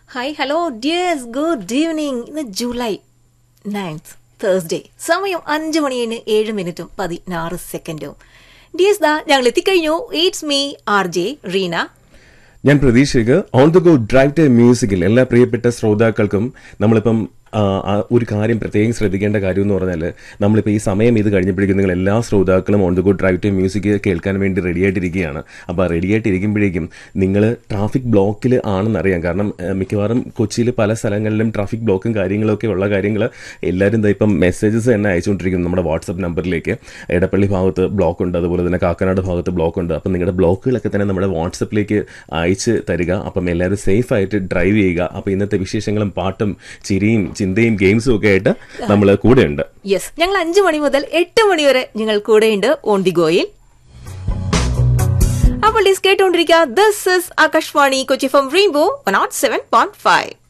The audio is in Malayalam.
hi hello dears good evening ഇന്ന് ജൂലൈ നയൻത്ത് തേഴ്സ്ഡേ സമയം അഞ്ച് മണിന് ഏഴ് മിനിറ്റും പതിനാറ് സെക്കൻഡും ഡിയേഴ്സ് ദാ ഞങ്ങൾ എത്തിക്കഴിഞ്ഞു it's me R J Reena ഞാൻ പ്രതീക്ഷയ്ക്ക് on the go drive time മ്യൂസിക്കിൽ എല്ലാ പ്രിയപ്പെട്ട ശ്രോതാക്കൾക്കും നമ്മളിപ്പം ആ, ആ, ഒരു കാര്യം പ്രത്യേകം ശ്രദ്ധിക്കേണ്ട കാര്യം എന്ന് പറഞ്ഞാൽ നമ്മളിപ്പോൾ ഈ സമയം ഇത് കഴിഞ്ഞപ്പോഴേക്കും നിങ്ങൾ എല്ലാ ശ്രോതാക്കളും on the go drive time music കേൾക്കാൻ വേണ്ടി റെഡി ആയിട്ടിരിക്കുകയാണ് അപ്പോൾ റെഡി ആയിട്ടിരിക്കുമ്പോഴേക്കും നിങ്ങൾ ട്രാഫിക് ബ്ലോക്കിൽ ആണെന്നറിയാം കാരണം ആ, മിക്കവാറും കൊച്ചിയിൽ പല സ്ഥലങ്ങളിലും ട്രാഫിക് ബ്ലോക്കും കാര്യങ്ങളൊക്കെ ഉള്ള കാര്യങ്ങൾ എല്ലാവരും ദാ ഇപ്പം മെസ്സേജസ് തന്നെ അയച്ചുകൊണ്ടിരിക്കുന്നു നമ്മുടെ വാട്സപ്പ് നമ്പറിലേക്ക് എടപ്പള്ളി ഭാഗത്ത് ബ്ലോക്ക് ഉണ്ട് അതുപോലെ തന്നെ കാക്കനാട് ഭാഗത്ത് ബ്ലോക്ക് ഉണ്ട് അപ്പം നിങ്ങളുടെ ബ്ലോക്കുകളൊക്കെ തന്നെ നമ്മുടെ വാട്സപ്പിലേക്ക് അയച്ച് തരിക അപ്പം എല്ലാവരും സേഫ് ആയിട്ട് ഡ്രൈവ് ചെയ്യുക അപ്പം ഇന്നത്തെ വിശേഷങ്ങളും പാട്ടും ചിരിയും ചിന്തയും ഗെയിംസും ഒക്കെ ആയിട്ട് നമ്മൾ കൂടെയുണ്ട് യെസ് ഞങ്ങൾ അഞ്ച് മണി മുതൽ എട്ട് മണി വരെ ഞങ്ങൾ കൂടെയുണ്ട് ഓൺ ദി ഗോയിൽ അപ്പോൾ ഡിസ് കേട്ടുകൊണ്ടിരിക്കുക this is Akashvani Kochi from rainbow nought seven point five